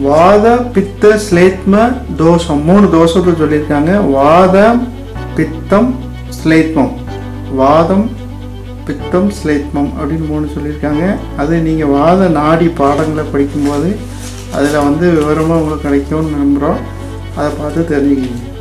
வாத பித்த ஸ்லேத்ம தோஷம் மூணு தோஷத்தை சொல்லியிருக்காங்க வாதம் பித்தம் ஸ்லேத்மம் வாதம் பித்தம் ஸ்லேத்மம் அப்படின்னு மூணு சொல்லியிருக்காங்க அது நீங்கள் வாத நாடி பாடங்களை படிக்கும்போது அதில் வந்து விவரமாக உங்களுக்கு கிடைக்கும்னு நம்புகிறோம் அதை பார்த்து தெரிஞ்சுக்கிங்க